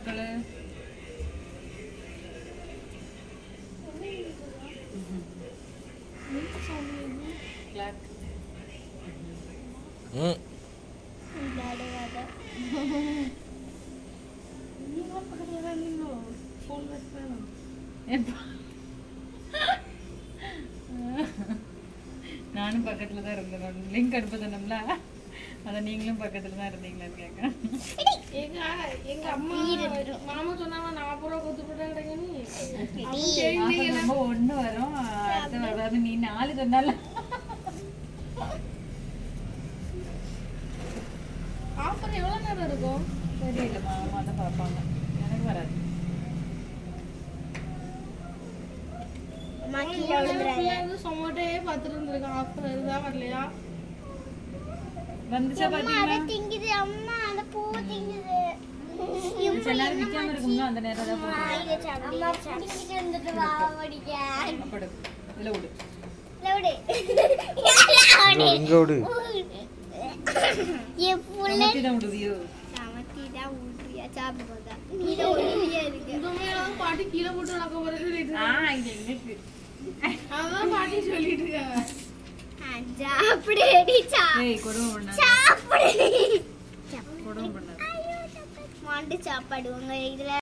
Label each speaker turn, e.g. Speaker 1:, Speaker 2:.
Speaker 1: மக்களே கிளாக்
Speaker 2: ம்
Speaker 1: நானும் பக்கத்துல தான் இருந்தேன் லிங்க் அனுப்ப சொன்னோம்ல அத நீங்களும் பக்கத்துல தான் இருந்தீங்களான்னு கேட்க
Speaker 3: எங்க எங்க அம்மா மாமா சொன்னாங்க நாற்பது ரூபா கொடுத்து போட்டா கிடைக்கணும்
Speaker 1: ரொம்ப ஒண்ணு வரும் அடுத்து வராது நீ நாலு சொன்னால
Speaker 3: ஆஃபர் எவ்வளவு நேரம் இருக்கும்
Speaker 1: தெரியல மாமா தான் பார்ப்பாங்க எனக்கு வராது
Speaker 3: சொமோட்டே பார்த்துட்டு இருந்திருக்கேன் ஆஃபர் இருந்தா வரலையா
Speaker 1: வந்துச்சா பாத்தீங்களா
Speaker 4: திங்குது அம்மா அந்த பூ திங்குது
Speaker 1: சில நேரம் நிக்காம இருக்கும்ல அந்த நேரம் தான் போடுவோம்
Speaker 4: அம்மா திங்கிட்டு வந்துட்டு வா ஓடிக்க
Speaker 1: அப்படு இதுல விடு
Speaker 4: லவுடு
Speaker 2: இங்க விடு
Speaker 4: என் புள்ள
Speaker 1: சமத்தி தான் விடுவியோ
Speaker 4: சமத்தி தான் ஊட்டுறியா சாப்பிடுறதா நீ தான் ஒல்லியா இருக்கு
Speaker 3: இந்த மேலும் பாட்டி கீழே போட்டு நடக்க போறது சொல்லிட்டு
Speaker 1: ஆ இங்க எங்களுக்கு
Speaker 3: அதான் பாட்டி சொல்லிட்டு இருக்காங்க
Speaker 4: ஆ, சாப்பிடுடி சா
Speaker 1: ஏய் கொடுமை பண்ணாத
Speaker 4: சாப்பிடு
Speaker 1: கொடுமை பண்ணாத
Speaker 4: மாட்டு சாப்பாடு உங்க இதுல